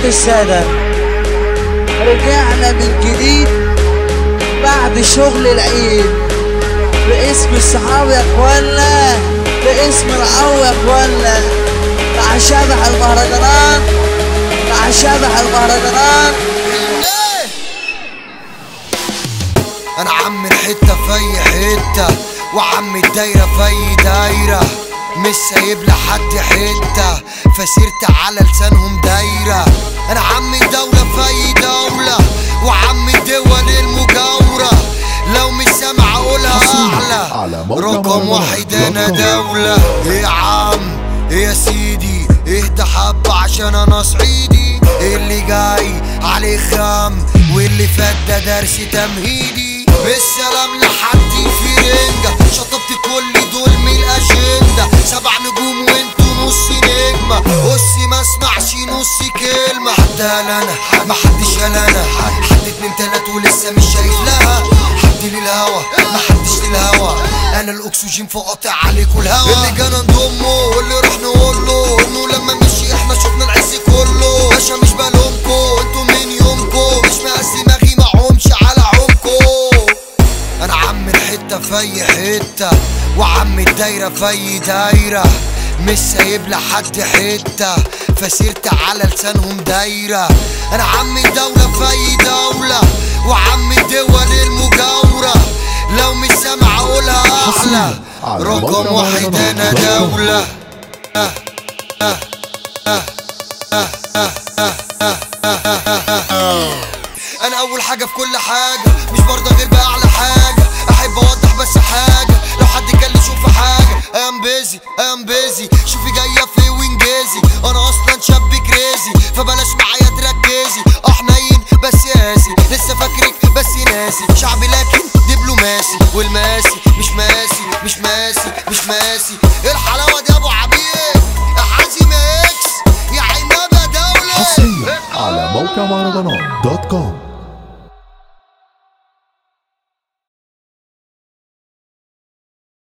السادة رجعنا من جديد بعد شغل العيد باسم الصحاب يا اخوانا باسم العو يا اخوانا مع شبح المهرجانات مع شبح المهرجانات انا عم الحته في اي حته وعم الدايره في اي دايره مش سايب لحد حته فسيرت على لسانهم دايره انا عم الدوله في اي دوله وعم الدول المجاوره لو مش سامع اقولها على اعلى موقع رقم واحد انا مهرجانات.com. دولة ايه يا عم ايه يا سيدي اهدى حبة عشان انا صعيدي اللي جاي عليه خام واللي فات ده درس تمهيدي بالسلام لحد في رنجة شطبت كل دول من الاجندة سبع نجوم وانتوا نص نجمة قصي ما اسمعش نص كلمة حد قال انا ما حدش قال انا حد اتنين تلاتة ولسه مش شايف لها حد للهوا ما حدش للهوا انا الاكسجين فقاطع عليكوا الهوا اللي جانا نضمه واللي راح نقول له انه لما مشي احنا شفنا العز كله باشا مش بلومكو انتوا من يومكو مش مقاس دماغي معهمش على عمكو انا عم الحته في اي حته وعم الدايره في اي دايره مش سايب لحد حته فسيرت على لسانهم دايره انا عم الدوله في اي دوله وعم الدول المجاوره لو مش سامع اقولها احلى على رقم موقع واحد انا مهرجانات.com. دوله انا اول حاجه في كل حاجه مش برضه غير باعلى حاجه احب اوضح بس حاجه لو حد قال لي شوف حاجه ام بيزي ام بيزي شوفي جايه في وينجازي انا اصلا شاب كريزي فبلاش معايا تركزي اه حنين بس ياسي لسه فاكرك بس ناسي شعبي لكن دبلوماسي والماسي مش ماسي مش ماسي مش ماسي ايه الحلاوه دي يا ابو عبيد يا حازم يا اكس يا عنابه دوله حصريا على موقع مهرجانات دوت كوم